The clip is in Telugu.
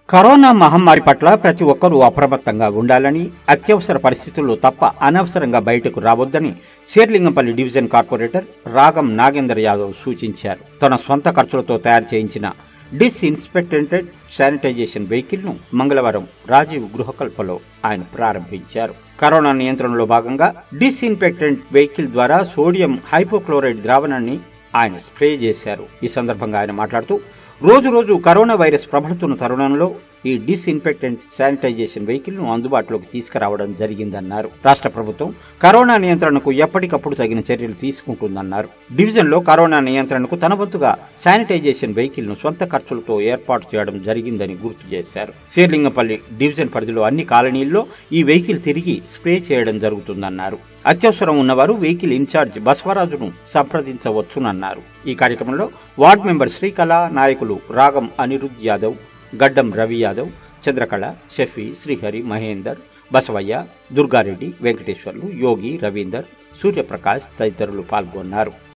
కరోనా మహమ్మారి పట్ల ప్రతి ఒక్కరూ అప్రమత్తంగా ఉండాలని అత్యవసర పరిస్థితుల్లో తప్ప అనవసరంగా బయటకు రావద్దని శేర్లింగంపల్లి డివిజన్ కార్పొరేటర్ రాగం నాగేందర్ యాదవ్ సూచించారు తన సొంత ఖర్చులతో తయారు చేయించిన డిస్ ఇన్స్పెక్టెంటెడ్ శానిటైజేషన్ వెహికల్ ను మంగళవారం రాజీవ్ గృహకల్పలో ఆయన ప్రారంభించారు కరోనా నియంత్రణలో భాగంగా డిస్ఇన్ఫెక్టెంట్ వెహికల్ ద్వారా సోడియం హైపోక్లోరైడ్ ద్రావణాన్ని ఆయన స్ప్రే చేశారు ఈ సందర్భంగా ఆయన మాట్లాడుతూ రోజు రోజు కరోనా వైరస్ ప్రబలుతున్న తరుణంలో ఈ డిస్ఇన్ఫెక్టెంట్ శానిటైజేషన్ వెహికల్ ను అందుబాటులోకి తీసుకురావడం జరిగిందన్నారు రాష్ట్ర ప్రభుత్వం కరోనా నియంత్రణకు ఎప్పటికప్పుడు తగిన చర్యలు తీసుకుంటుందన్నారు డివిజన్ లో కరోనా నియంత్రణకు తన వంతుగా శానిటైజేషన్ వెహికల్ ను సొంత ఖర్చులతో ఏర్పాటు చేయడం జరిగిందని గుర్తు చేశారు శేర్లింగపల్లి డివిజన్ పరిధిలో అన్ని కాలనీల్లో ఈ వెహికల్ తిరిగి స్ప్రే చేయడం జరుగుతుందన్నారు అత్యవసరం ఉన్నవారు వెహికల్ ఇన్ఛార్జ్ బసవరాజును సంప్రదించవచ్చునన్నారు ఈ కార్యక్రమంలో వార్డు మెంబర్ శ్రీకళ నాయకులు రాగం అనిరుద్ యాదవ్ గడ్డం రవి యాదవ్ చంద్రకళ షఫీ శ్రీహరి మహేందర్ బసవయ్య దుర్గారెడ్డి వెంకటేశ్వర్లు యోగి రవీందర్ సూర్యప్రకాష్ తదితరులు పాల్గొన్నారు